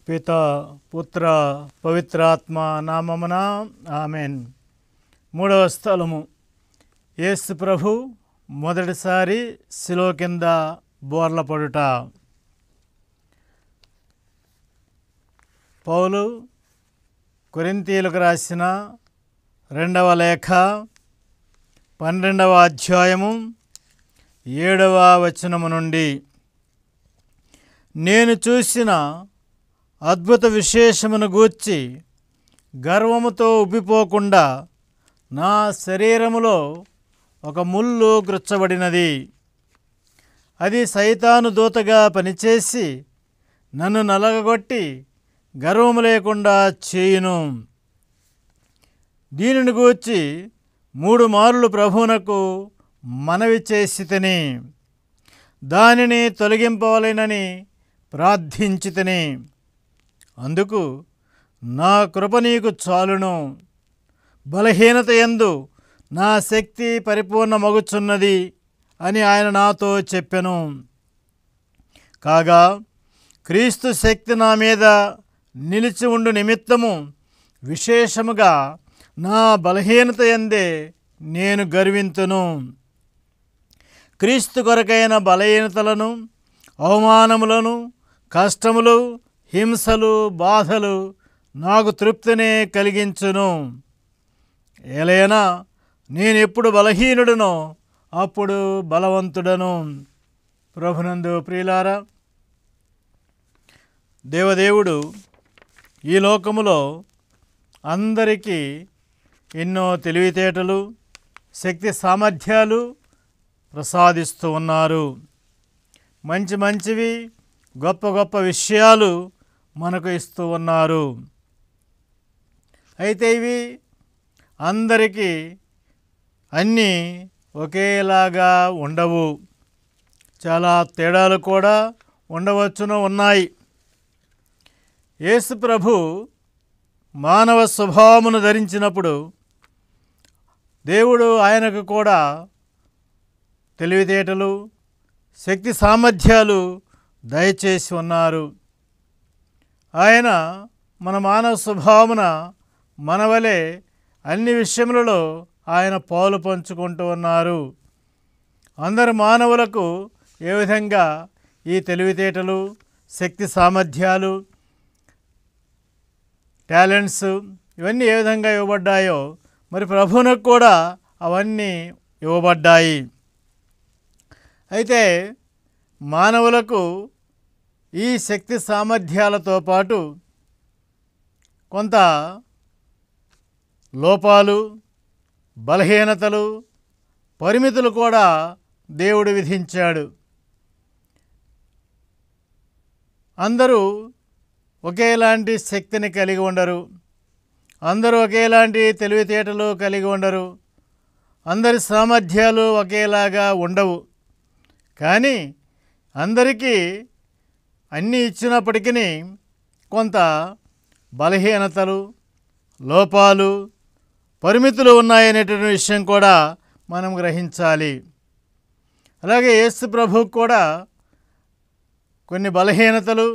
పిత పుత్ర పవిత్రాత్మ నామమున ఆమెన్ మూడవ స్థలము యేసు ప్రభు మొదటిసారి శిలో కింద బోర్ల పడుట పౌలు కొరింతీలకు రాసిన రెండవ లేఖ పన్నెండవ అధ్యాయము ఏడవ వచనము నుండి నేను చూసిన అద్భుత విశేషమును గూర్చి గర్వముతో ఉబ్బిపోకుండా నా శరీరములో ఒక ముళ్ళు గుచ్చబడినది అది సైతాను దూతగా పనిచేసి నన్ను నలగగొట్టి గర్వము లేకుండా చేయును దీనిని గూర్చి మూడు మార్లు ప్రభువునకు మనవి చేసి తిని దానిని తొలగింపవలెనని ప్రార్థించితిని అందుకు నా కృప నీకు చాలును బలహీనత ఎందు నా శక్తి పరిపూర్ణమగుచున్నది అని ఆయన నాతో చెప్పెను కాగా క్రీస్తు శక్తి నా మీద నిలిచి ఉండు నిమిత్తము విశేషముగా నా బలహీనత ఎందే నేను గర్వింతును క్రీస్తు కొరకైన బలహీనతలను అవమానములను కష్టములు హింసలు బాధలు నాకు తృప్తినే కలిగించును ఏలైనా నేను ఎప్పుడు బలహీనుడునో అప్పుడు బలవంతుడను ప్రభునందు ప్రియులారా దేవదేవుడు ఈ లోకములో అందరికీ ఎన్నో తెలివితేటలు శక్తి సామర్థ్యాలు ప్రసాదిస్తూ ఉన్నారు మంచి మంచివి గొప్ప గొప్ప విషయాలు మనకు ఇస్తూ ఉన్నారు అయితే ఇవి అందరికీ అన్నీ ఒకేలాగా ఉండవు చాలా తేడాలు కూడా ఉండవచ్చును ఉన్నాయి యేసు ప్రభు మానవ స్వభావమును ధరించినప్పుడు దేవుడు ఆయనకు కూడా తెలివితేటలు శక్తి సామర్థ్యాలు దయచేసి ఉన్నారు ఆయన మన మానవ స్వభావమున మనవలే అన్ని విషయములలో ఆయన పాలు పంచుకుంటూ ఉన్నారు అందరు మానవులకు ఏ విధంగా ఈ తెలివితేటలు శక్తి సామర్థ్యాలు టాలెంట్స్ ఇవన్నీ ఏ విధంగా ఇవ్వబడ్డాయో మరి ప్రభువునకు కూడా అవన్నీ ఇవ్వబడ్డాయి అయితే మానవులకు ఈ శక్తి సామర్థ్యాలతో పాటు కొంత లోపాలు బలహీనతలు పరిమితులు కూడా దేవుడు విధించాడు అందరూ ఒకేలాంటి శక్తిని కలిగి ఉండరు అందరూ ఒకేలాంటి తెలివితేటలు కలిగి ఉండరు అందరి సామర్థ్యాలు ఒకేలాగా ఉండవు కానీ అందరికీ అన్నీ ఇచ్చినప్పటికీ కొంత బలహీనతలు లోపాలు పరిమితులు ఉన్నాయనేటువంటి విషయం కూడా మనం గ్రహించాలి అలాగే యేసు ప్రభు కూడా కొన్ని బలహీనతలు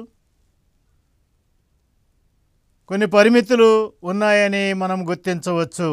కొన్ని పరిమితులు ఉన్నాయని మనం గుర్తించవచ్చు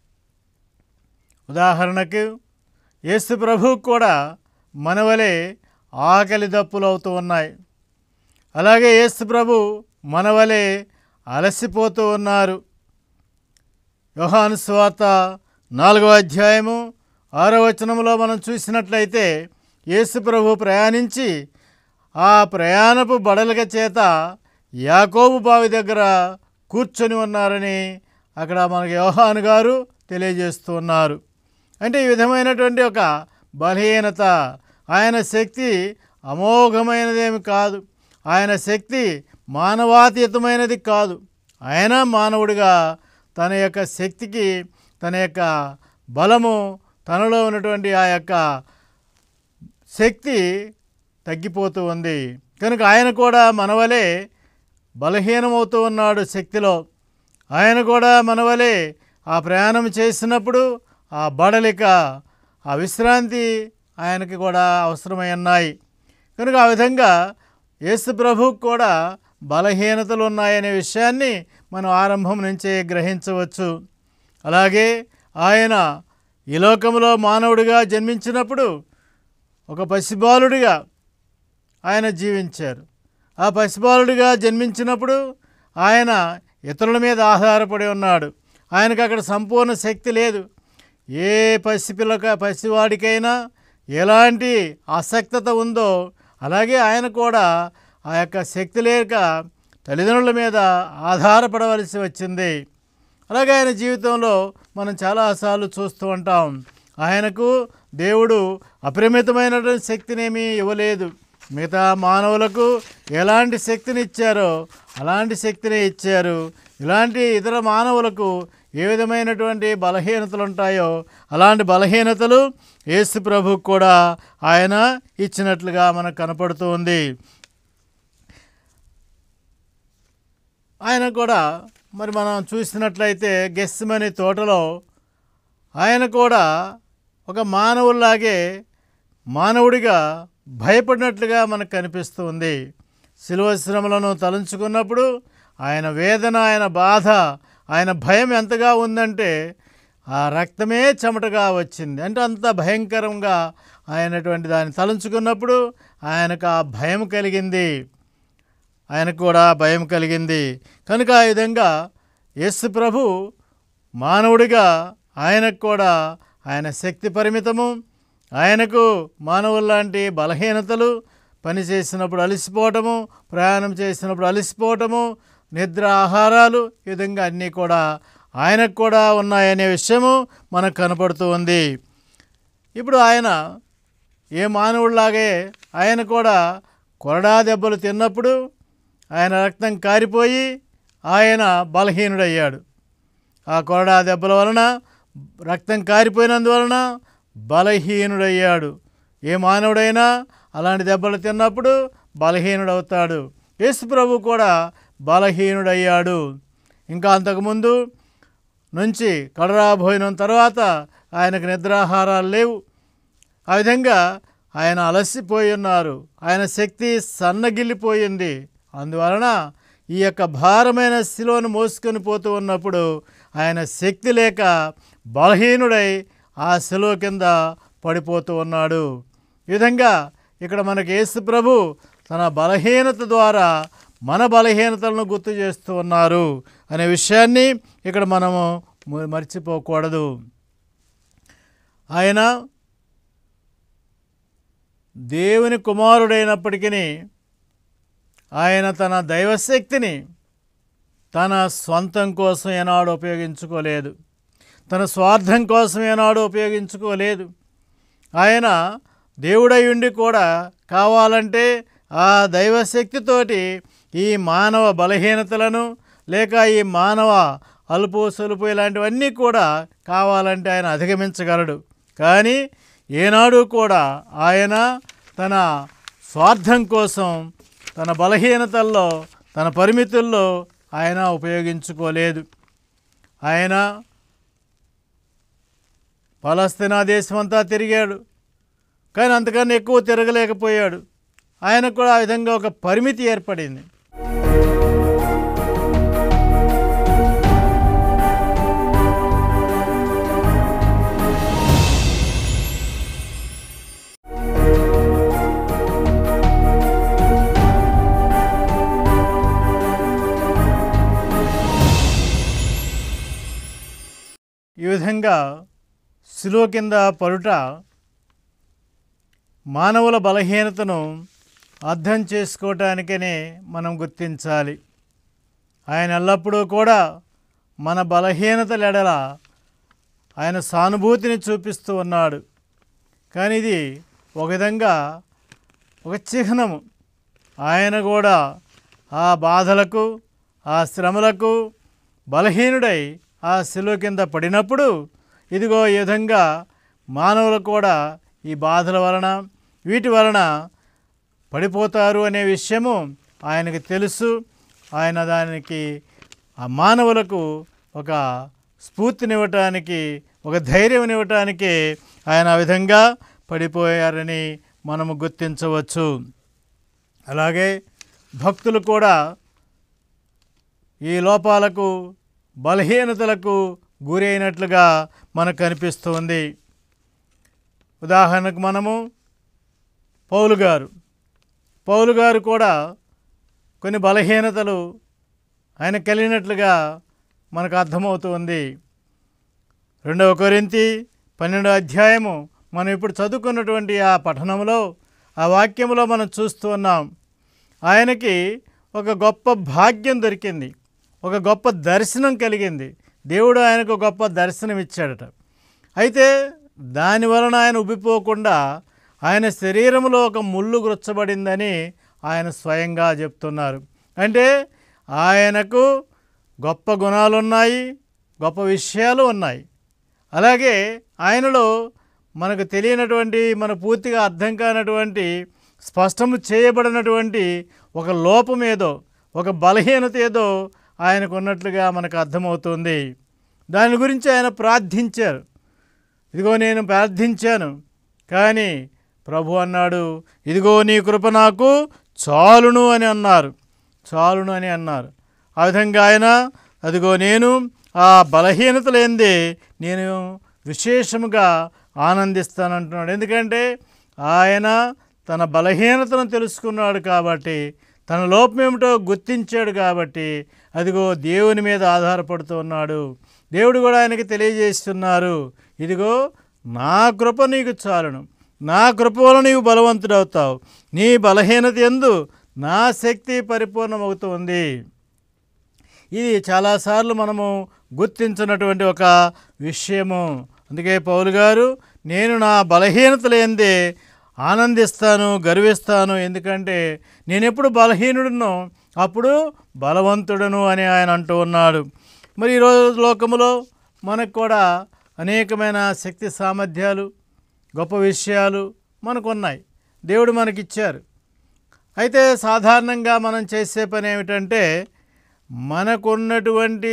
ఉదాహరణకు యేసు ప్రభు కూడా మనవలే ఆకలి దప్పులు అవుతూ ఉన్నాయి అలాగే యేసు ప్రభు మనవలే అలసిపోతూ ఉన్నారు యోహాను స్వార్త నాలుగవ అధ్యాయము ఆరో వచనంలో మనం చూసినట్లయితే యేసు ప్రభు ప్రయాణించి ఆ ప్రయాణపు బడలక చేత యాకోబు బావి దగ్గర కూర్చొని ఉన్నారని అక్కడ మనకి యోహాను గారు తెలియజేస్తూ ఉన్నారు అంటే ఈ విధమైనటువంటి ఒక బలహీనత ఆయన శక్తి అమోఘమైనదేమి కాదు ఆయన శక్తి మానవాతీతమైనది కాదు ఆయన మానవుడిగా తన యొక్క శక్తికి తన యొక్క బలము తనలో ఉన్నటువంటి ఆ యొక్క శక్తి తగ్గిపోతూ ఉంది కనుక ఆయన కూడా మనవలే బలహీనమవుతూ ఉన్నాడు శక్తిలో ఆయన కూడా మనవలే ఆ ప్రయాణం చేసినప్పుడు ఆ బడలిక ఆ విశ్రాంతి ఆయనకి కూడా అవసరమై ఉన్నాయి కనుక ఆ విధంగా యేసు ప్రభువుకు కూడా బలహీనతలు ఉన్నాయనే విషయాన్ని మనం ఆరంభం నుంచే గ్రహించవచ్చు అలాగే ఆయన ఈ లోకంలో మానవుడిగా జన్మించినప్పుడు ఒక పసిబాలుడిగా ఆయన జీవించారు ఆ పసిబాలుడిగా జన్మించినప్పుడు ఆయన ఇతరుల మీద ఆధారపడి ఉన్నాడు ఆయనకు అక్కడ సంపూర్ణ శక్తి లేదు ఏ పసిపిల్లక పసివాడికైనా ఎలాంటి ఆసక్తత ఉందో అలాగే ఆయన కూడా ఆ యొక్క శక్తి లేక తల్లిదండ్రుల మీద ఆధారపడవలసి వచ్చింది అలాగే ఆయన జీవితంలో మనం చాలాసార్లు చూస్తూ ఉంటాం ఆయనకు దేవుడు అపరిమితమైనటువంటి శక్తినేమీ ఇవ్వలేదు మిగతా మానవులకు ఎలాంటి శక్తిని ఇచ్చారో అలాంటి శక్తిని ఇచ్చారు ఇలాంటి ఇతర మానవులకు ఏ విధమైనటువంటి బలహీనతలు ఉంటాయో అలాంటి బలహీనతలు యేసు ప్రభు కూడా ఆయన ఇచ్చినట్లుగా మనకు కనపడుతూ ఉంది ఆయన కూడా మరి మనం చూసినట్లయితే గెస్మని తోటలో ఆయన కూడా ఒక మానవుల్లాగే మానవుడిగా భయపడినట్లుగా మనకు కనిపిస్తుంది శిలువ శ్రమలను తలంచుకున్నప్పుడు ఆయన వేదన ఆయన బాధ ఆయన భయం ఎంతగా ఉందంటే ఆ రక్తమే చెమటగా వచ్చింది అంటే అంత భయంకరంగా ఆయనటువంటి దాన్ని తలంచుకున్నప్పుడు ఆయనకు ఆ భయం కలిగింది ఆయనకు కూడా భయం కలిగింది కనుక ఆ విధంగా యేసు ప్రభు మానవుడిగా ఆయనకు కూడా ఆయన శక్తి పరిమితము ఆయనకు మానవుల్లాంటి బలహీనతలు పని చేసినప్పుడు అలసిపోవటము ప్రయాణం చేసినప్పుడు అలసిపోవటము నిద్ర ఆహారాలు ఈ విధంగా అన్నీ కూడా ఆయనకు కూడా ఉన్నాయనే విషయము మనకు కనపడుతూ ఉంది ఇప్పుడు ఆయన ఏ మానవుడిలాగే ఆయన కూడా కొరడా దెబ్బలు తిన్నప్పుడు ఆయన రక్తం కారిపోయి ఆయన బలహీనుడయ్యాడు ఆ కొరడా దెబ్బల వలన రక్తం కారిపోయినందువలన బలహీనుడయ్యాడు ఏ మానవుడైనా అలాంటి దెబ్బలు తిన్నప్పుడు బలహీనుడవుతాడు యేసు ప్రభు కూడా బలహీనుడయ్యాడు ఇంకా అంతకుముందు నుంచి కడరా భోజనం తర్వాత ఆయనకు నిద్రాహారాలు లేవు ఆ విధంగా ఆయన అలసిపోయి ఉన్నారు ఆయన శక్తి సన్నగిల్లిపోయింది అందువలన ఈ యొక్క భారమైన శిలోను మోసుకొని పోతూ ఉన్నప్పుడు ఆయన శక్తి లేక బలహీనుడై ఆ శిలువ కింద పడిపోతూ ఉన్నాడు ఈ విధంగా ఇక్కడ మనకి యేసు ప్రభు తన బలహీనత ద్వారా మన బలహీనతలను గుర్తు చేస్తూ ఉన్నారు అనే విషయాన్ని ఇక్కడ మనము మ- మర్చిపోకూడదు ఆయన దేవుని కుమారుడైనప్పటికీ ఆయన తన దైవశక్తిని తన స్వంతం కోసం ఏనాడు ఉపయోగించుకోలేదు తన స్వార్థం కోసం ఏనాడు ఉపయోగించుకోలేదు ఆయన దేవుడై ఉండి కూడా కావాలంటే ఆ దైవశక్తితోటి ఈ మానవ బలహీనతలను లేక ఈ మానవ అలుపు సొలుపు ఇలాంటివన్నీ కూడా కావాలంటే ఆయన అధిగమించగలడు కానీ ఏనాడు కూడా ఆయన తన స్వార్థం కోసం తన బలహీనతల్లో తన పరిమితుల్లో ఆయన ఉపయోగించుకోలేదు ఆయన పలస్తీనా దేశమంతా తిరిగాడు కానీ అంతకన్నా ఎక్కువ తిరగలేకపోయాడు ఆయనకు కూడా ఆ విధంగా ఒక పరిమితి ఏర్పడింది ఈ విధంగా శిలువ కింద పరుట మానవుల బలహీనతను అర్థం చేసుకోవటానికనే మనం గుర్తించాలి ఆయన ఎల్లప్పుడూ కూడా మన బలహీనతలెడల ఆయన సానుభూతిని చూపిస్తూ ఉన్నాడు కానీ ఇది ఒక విధంగా ఒక చిహ్నము ఆయన కూడా ఆ బాధలకు ఆ శ్రమలకు బలహీనుడై ఆ శిలువ కింద పడినప్పుడు ఇదిగో ఈ విధంగా మానవులు కూడా ఈ బాధల వలన వీటి వలన పడిపోతారు అనే విషయము ఆయనకు తెలుసు ఆయన దానికి ఆ మానవులకు ఒక స్ఫూర్తినివ్వటానికి ఒక ధైర్యం ఆయన ఆ విధంగా పడిపోయారని మనము గుర్తించవచ్చు అలాగే భక్తులు కూడా ఈ లోపాలకు బలహీనతలకు గురైనట్లుగా మనకు కనిపిస్తుంది ఉదాహరణకు మనము పౌలు గారు పౌలు గారు కూడా కొన్ని బలహీనతలు ఆయన కలిగినట్లుగా మనకు అర్థమవుతుంది రెండవ కొరింతి పన్నెండో అధ్యాయము మనం ఇప్పుడు చదువుకున్నటువంటి ఆ పఠనంలో ఆ వాక్యంలో మనం చూస్తూ ఉన్నాం ఆయనకి ఒక గొప్ప భాగ్యం దొరికింది ఒక గొప్ప దర్శనం కలిగింది దేవుడు ఆయనకు గొప్ప దర్శనం ఇచ్చాడట అయితే దాని వలన ఆయన ఉబ్బిపోకుండా ఆయన శరీరంలో ఒక ముళ్ళు గుచ్చబడిందని ఆయన స్వయంగా చెప్తున్నారు అంటే ఆయనకు గొప్ప గుణాలు ఉన్నాయి గొప్ప విషయాలు ఉన్నాయి అలాగే ఆయనలో మనకు తెలియనటువంటి మన పూర్తిగా అర్థం కానటువంటి స్పష్టము చేయబడినటువంటి ఒక లోపం ఏదో ఒక బలహీనత ఏదో ఆయనకు ఉన్నట్లుగా మనకు అర్థమవుతుంది దాని గురించి ఆయన ప్రార్థించారు ఇదిగో నేను ప్రార్థించాను కానీ ప్రభు అన్నాడు ఇదిగో నీ కృప నాకు చాలును అని అన్నారు చాలును అని అన్నారు ఆ విధంగా ఆయన అదిగో నేను ఆ బలహీనతలేందే నేను విశేషముగా ఆనందిస్తానంటున్నాడు ఎందుకంటే ఆయన తన బలహీనతను తెలుసుకున్నాడు కాబట్టి తన లోపం ఏమిటో గుర్తించాడు కాబట్టి అదిగో దేవుని మీద ఆధారపడుతూ ఉన్నాడు దేవుడు కూడా ఆయనకి తెలియజేస్తున్నారు ఇదిగో నా కృప నీకు చాలును నా కృప వల్ల నీవు బలవంతుడవుతావు నీ బలహీనత ఎందు నా శక్తి పరిపూర్ణమవుతుంది ఇది చాలాసార్లు మనము గుర్తించినటువంటి ఒక విషయము అందుకే పౌలు గారు నేను నా బలహీనతలేందే ఆనందిస్తాను గర్విస్తాను ఎందుకంటే నేను ఎప్పుడు బలహీనుడునో అప్పుడు బలవంతుడను అని ఆయన అంటూ ఉన్నాడు మరి ఈరోజు లోకములో మనకు కూడా అనేకమైన శక్తి సామర్థ్యాలు గొప్ప విషయాలు మనకు ఉన్నాయి దేవుడు మనకిచ్చారు అయితే సాధారణంగా మనం చేసే పని ఏమిటంటే మనకున్నటువంటి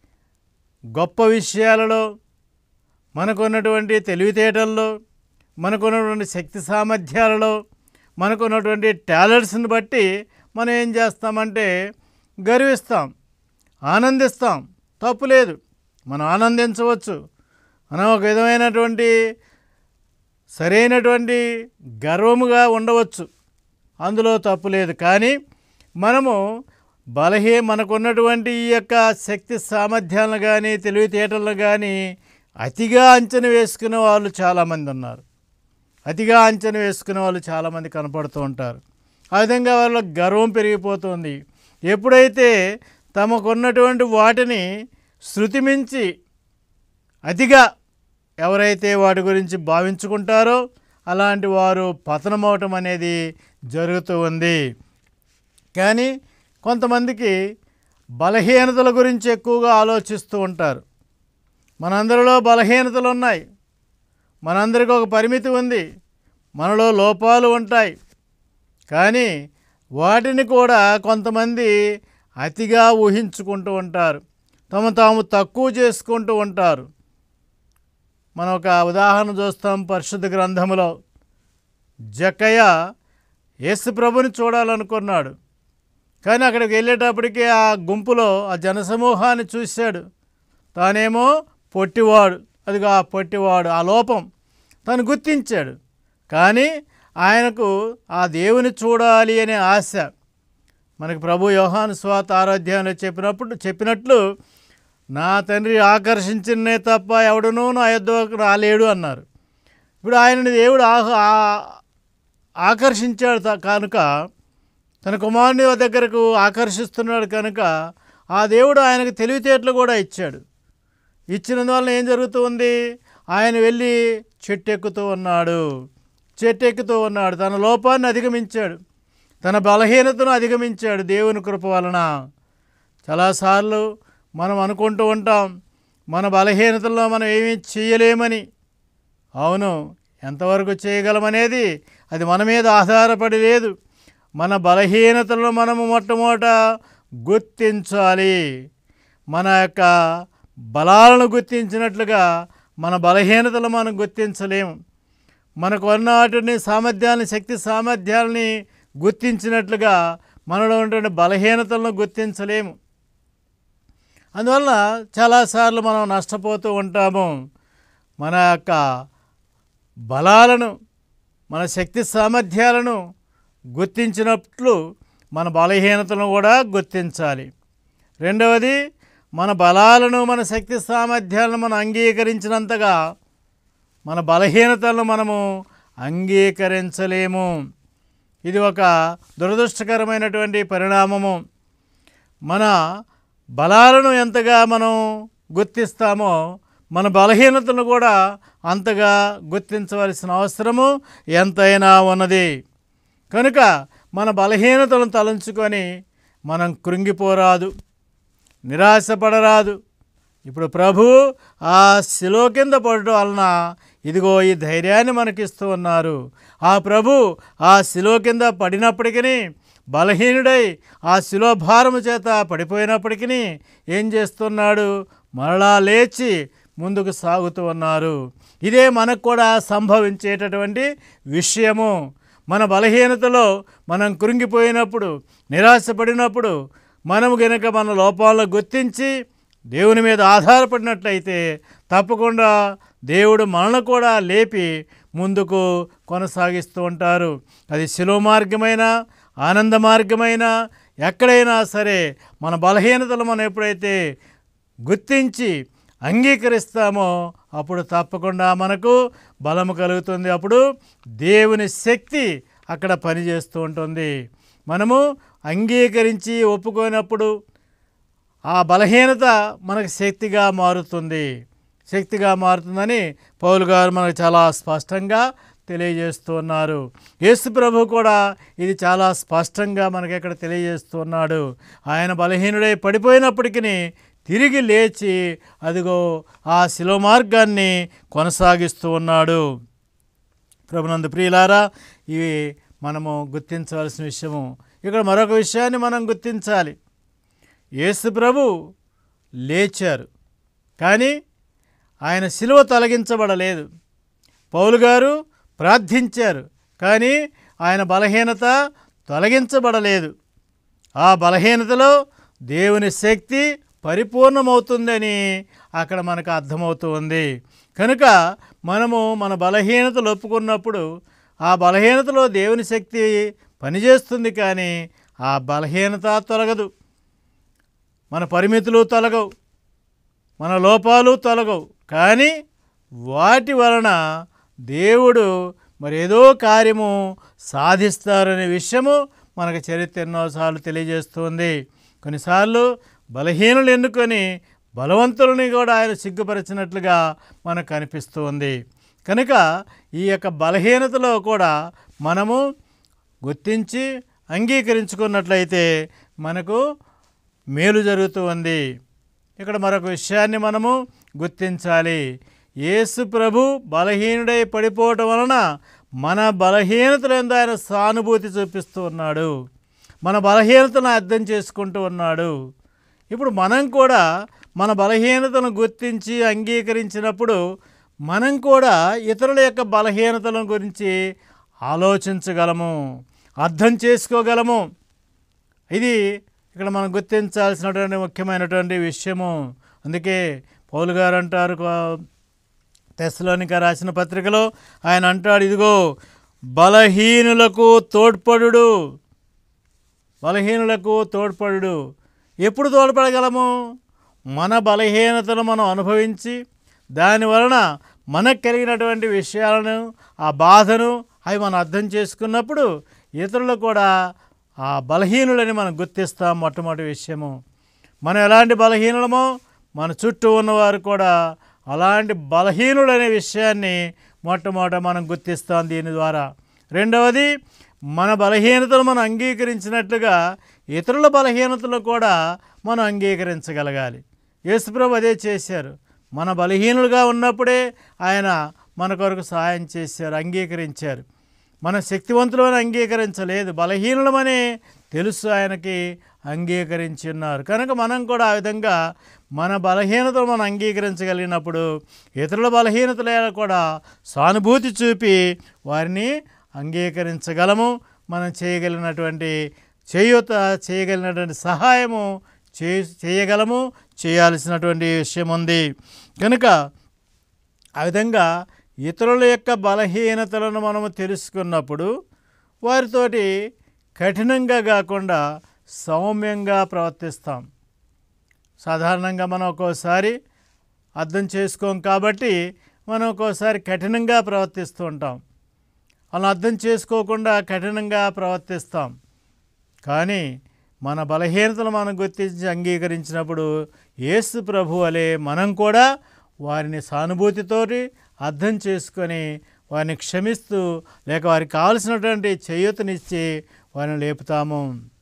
గొప్ప విషయాలలో మనకున్నటువంటి తెలివితేటల్లో మనకున్నటువంటి శక్తి సామర్థ్యాలలో మనకున్నటువంటి టాలెంట్స్ని బట్టి మనం ఏం చేస్తామంటే గర్విస్తాం ఆనందిస్తాం తప్పు లేదు మనం ఆనందించవచ్చు మనం ఒక విధమైనటువంటి సరైనటువంటి గర్వముగా ఉండవచ్చు అందులో తప్పు లేదు కానీ మనము బలహీ మనకున్నటువంటి ఈ యొక్క శక్తి సామర్థ్యాలను కానీ తెలివితేటలను కానీ అతిగా అంచనా వేసుకునే వాళ్ళు చాలామంది ఉన్నారు అతిగా అంచనా వేసుకునే వాళ్ళు చాలామంది కనపడుతూ ఉంటారు ఆ విధంగా వాళ్ళ గర్వం పెరిగిపోతుంది ఎప్పుడైతే తమకున్నటువంటి వాటిని శృతి మించి అతిగా ఎవరైతే వాటి గురించి భావించుకుంటారో అలాంటి వారు పతనమవటం అనేది జరుగుతూ ఉంది కానీ కొంతమందికి బలహీనతల గురించి ఎక్కువగా ఆలోచిస్తూ ఉంటారు మనందరిలో బలహీనతలు ఉన్నాయి మనందరికీ ఒక పరిమితి ఉంది మనలో లోపాలు ఉంటాయి కానీ వాటిని కూడా కొంతమంది అతిగా ఊహించుకుంటూ ఉంటారు తమ తాము తక్కువ చేసుకుంటూ ఉంటారు మనం ఒక ఉదాహరణ చూస్తాం పరిశుద్ధ గ్రంథములో జక్కయ్య యేసు ప్రభుని చూడాలనుకున్నాడు కానీ అక్కడికి వెళ్ళేటప్పటికి ఆ గుంపులో ఆ జనసమూహాన్ని చూశాడు తానేమో పొట్టివాడు అదిగో ఆ పొట్టివాడు ఆ లోపం తను గుర్తించాడు కానీ ఆయనకు ఆ దేవుని చూడాలి అనే ఆశ మనకి ప్రభు యోహాను స్వాత ఆరాధ్యాన్ని చెప్పినప్పుడు చెప్పినట్లు నా తండ్రి ఆకర్షించినే తప్ప ఎవడునూ నా యుద్ధకు రాలేడు అన్నారు ఇప్పుడు ఆయనని దేవుడు ఆహ ఆ- ఆకర్షించాడు త- కనుక తన కుమారుని దగ్గరకు ఆకర్షిస్తున్నాడు కనుక ఆ దేవుడు ఆయనకు తెలివితేటలు కూడా ఇచ్చాడు ఇచ్చినందువలన ఏం జరుగుతుంది ఆయన వెళ్ళి చెట్టు ఎక్కుతూ ఉన్నాడు చెట్టు ఎక్కుతూ ఉన్నాడు తన లోపాన్ని అధిగమించాడు తన బలహీనతను అధిగమించాడు దేవుని కృప వలన చాలాసార్లు మనం అనుకుంటూ ఉంటాం మన బలహీనతల్లో మనం ఏమీ చేయలేమని అవును ఎంతవరకు చేయగలమనేది అది మన మీద ఆధారపడి లేదు మన బలహీనతలను మనము మొట్టమొదట గుర్తించాలి మన యొక్క బలాలను గుర్తించినట్లుగా మన బలహీనతలు మనం గుర్తించలేము మనకు ఉన్నటువంటి సామర్థ్యాన్ని శక్తి సామర్థ్యాలని గుర్తించినట్లుగా మనలో ఉన్నటువంటి బలహీనతలను గుర్తించలేము అందువలన చాలాసార్లు మనం నష్టపోతూ ఉంటాము మన యొక్క బలాలను మన శక్తి సామర్థ్యాలను గుర్తించినట్లు మన బలహీనతలను కూడా గుర్తించాలి రెండవది మన బలాలను మన శక్తి సామర్థ్యాలను మనం అంగీకరించినంతగా మన బలహీనతలను మనము అంగీకరించలేము ఇది ఒక దురదృష్టకరమైనటువంటి పరిణామము మన బలాలను ఎంతగా మనం గుర్తిస్తామో మన బలహీనతను కూడా అంతగా గుర్తించవలసిన అవసరము ఎంతైనా ఉన్నది కనుక మన బలహీనతలను తలంచుకొని మనం కృంగిపోరాదు నిరాశపడరాదు ఇప్పుడు ప్రభు ఆ శిలో కింద పడటం వలన ఇదిగో ఈ ధైర్యాన్ని మనకిస్తూ ఉన్నారు ఆ ప్రభు ఆ శిలో కింద పడినప్పటికీ బలహీనుడై ఆ శిలో భారము చేత పడిపోయినప్పటికీ ఏం చేస్తున్నాడు మరలా లేచి ముందుకు సాగుతూ ఉన్నారు ఇదే మనకు కూడా సంభవించేటటువంటి విషయము మన బలహీనతలో మనం కృంగిపోయినప్పుడు నిరాశపడినప్పుడు మనము గనుక మన లోపాలను గుర్తించి దేవుని మీద ఆధారపడినట్లయితే తప్పకుండా దేవుడు మనల్ని కూడా లేపి ముందుకు కొనసాగిస్తూ ఉంటారు అది శిలో మార్గమైన ఆనంద మార్గమైన ఎక్కడైనా సరే మన బలహీనతలు మనం ఎప్పుడైతే గుర్తించి అంగీకరిస్తామో అప్పుడు తప్పకుండా మనకు బలము కలుగుతుంది అప్పుడు దేవుని శక్తి అక్కడ పనిచేస్తూ ఉంటుంది మనము అంగీకరించి ఒప్పుకోనప్పుడు ఆ బలహీనత మనకు శక్తిగా మారుతుంది శక్తిగా మారుతుందని పౌలు గారు మనకు చాలా స్పష్టంగా తెలియజేస్తూ ఉన్నారు యేసు ప్రభు కూడా ఇది చాలా స్పష్టంగా మనకి ఇక్కడ తెలియజేస్తూ ఉన్నాడు ఆయన బలహీనుడై పడిపోయినప్పటికీ తిరిగి లేచి అదిగో ఆ శిలో మార్గాన్ని కొనసాగిస్తూ ఉన్నాడు ప్రభునందు ప్రియులారా ఇవి మనము గుర్తించవలసిన విషయము ఇక్కడ మరొక విషయాన్ని మనం గుర్తించాలి యేసు ప్రభు లేచారు కానీ ఆయన సిలువ తొలగించబడలేదు పౌలు గారు ప్రార్థించారు కానీ ఆయన బలహీనత తొలగించబడలేదు ఆ బలహీనతలో దేవుని శక్తి పరిపూర్ణమవుతుందని అక్కడ మనకు అర్థమవుతూ ఉంది కనుక మనము మన బలహీనతలు ఒప్పుకున్నప్పుడు ఆ బలహీనతలో దేవుని శక్తి పనిచేస్తుంది కానీ ఆ బలహీనత తొలగదు మన పరిమితులు తొలగవు మన లోపాలు తొలగవు కానీ వాటి వలన దేవుడు మరి ఏదో కార్యము సాధిస్తారనే విషయము మనకు చరిత్ర ఎన్నోసార్లు తెలియజేస్తుంది కొన్నిసార్లు బలహీనులు ఎన్నుకొని బలవంతులని కూడా ఆయన సిగ్గుపరిచినట్లుగా మనకు కనిపిస్తూ ఉంది కనుక ఈ యొక్క బలహీనతలో కూడా మనము గుర్తించి అంగీకరించుకున్నట్లయితే మనకు మేలు జరుగుతూ ఉంది ఇక్కడ మరొక విషయాన్ని మనము గుర్తించాలి యేసు ప్రభు బలహీనుడై పడిపోవటం వలన మన బలహీనతలందు ఆయన సానుభూతి చూపిస్తూ ఉన్నాడు మన బలహీనతను అర్థం చేసుకుంటూ ఉన్నాడు ఇప్పుడు మనం కూడా మన బలహీనతను గుర్తించి అంగీకరించినప్పుడు మనం కూడా ఇతరుల యొక్క బలహీనతల గురించి ఆలోచించగలము అర్థం చేసుకోగలము ఇది ఇక్కడ మనం గుర్తించాల్సినటువంటి ముఖ్యమైనటువంటి విషయము అందుకే పౌలు గారు అంటారు తెస్సలోనిక రాసిన పత్రికలో ఆయన అంటాడు ఇదిగో బలహీనులకు తోడ్పడు బలహీనులకు తోడ్పడు ఎప్పుడు తోడ్పడగలము మన బలహీనతను మనం అనుభవించి దాని వలన మనకు కలిగినటువంటి విషయాలను ఆ బాధను అవి మనం అర్థం చేసుకున్నప్పుడు ఇతరులు కూడా ఆ బలహీనులని మనం గుర్తిస్తాం మొట్టమొదటి విషయము మనం ఎలాంటి బలహీనులమో మన చుట్టూ ఉన్నవారు కూడా అలాంటి బలహీనుడనే విషయాన్ని మొట్టమొదట మనం గుర్తిస్తాం దీని ద్వారా రెండవది మన బలహీనతలు మనం అంగీకరించినట్లుగా ఇతరుల బలహీనతలు కూడా మనం అంగీకరించగలగాలి యేసుప్రభు అదే చేశారు మన బలహీనులుగా ఉన్నప్పుడే ఆయన మన కొరకు సహాయం చేశారు అంగీకరించారు మన శక్తివంతులను అంగీకరించలేదు బలహీనులమని తెలుసు ఆయనకి అంగీకరించి ఉన్నారు కనుక మనం కూడా ఆ విధంగా మన బలహీనతలు మనం అంగీకరించగలిగినప్పుడు ఇతరుల బలహీనతల కూడా సానుభూతి చూపి వారిని అంగీకరించగలము మనం చేయగలిగినటువంటి చేయూత చేయగలిగినటువంటి సహాయము చే చేయగలము చేయాల్సినటువంటి విషయం ఉంది కనుక ఆ విధంగా ఇతరుల యొక్క బలహీనతలను మనము తెలుసుకున్నప్పుడు వారితోటి కఠినంగా కాకుండా సౌమ్యంగా ప్రవర్తిస్తాం సాధారణంగా మనం ఒక్కోసారి అర్థం చేసుకోం కాబట్టి మనం ఒక్కోసారి కఠినంగా ప్రవర్తిస్తూ ఉంటాం అలా అర్థం చేసుకోకుండా కఠినంగా ప్రవర్తిస్తాం కానీ మన బలహీనతలు మనం గుర్తించి అంగీకరించినప్పుడు యేసు ప్రభు వలె మనం కూడా వారిని సానుభూతితోటి అర్థం చేసుకొని వారిని క్షమిస్తూ లేక వారికి కావలసినటువంటి చేయూతనిచ్చి వారిని లేపుతాము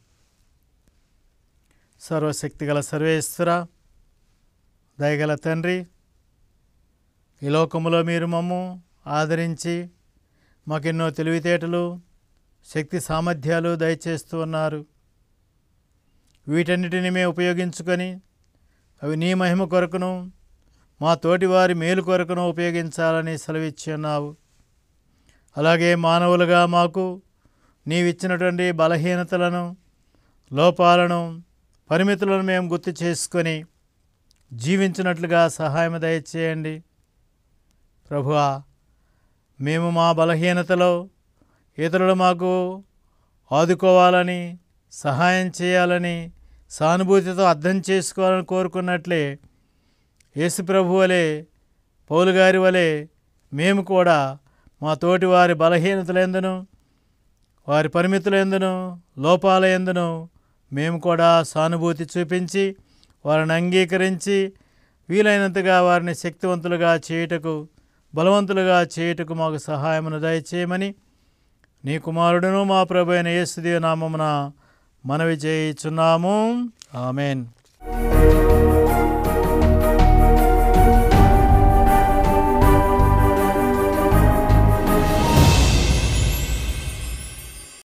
సర్వశక్తిగల సర్వేశ్వర దయగల తండ్రి ఈ లోకములో మీరు మమ్ము ఆదరించి మాకెన్నో తెలివితేటలు శక్తి సామర్థ్యాలు దయచేస్తూ ఉన్నారు వీటన్నిటిని మేము ఉపయోగించుకొని అవి నీ మహిమ కొరకును మా తోటి వారి మేలు కొరకును ఉపయోగించాలని సెలవిచ్చి ఉన్నావు అలాగే మానవులుగా మాకు నీవిచ్చినటువంటి బలహీనతలను లోపాలను పరిమితులను మేము గుర్తు చేసుకొని జీవించినట్లుగా సహాయం దయచేయండి ప్రభువా మేము మా బలహీనతలో ఇతరులు మాకు ఆదుకోవాలని సహాయం చేయాలని సానుభూతితో అర్థం చేసుకోవాలని కోరుకున్నట్లే యేసు ప్రభు వలె పౌలు గారి వలె మేము కూడా మా తోటి వారి బలహీనతలందును వారి పరిమితులందును లోపాల ఎందును మేము కూడా సానుభూతి చూపించి వారిని అంగీకరించి వీలైనంతగా వారిని శక్తివంతులుగా చేయుటకు బలవంతులుగా చేయుటకు మాకు సహాయమును దయచేయమని నీ కుమారుడును మా ప్రభు అయిన యేసుదేవ నామమున మనవి చేయుచున్నాము ఆమెన్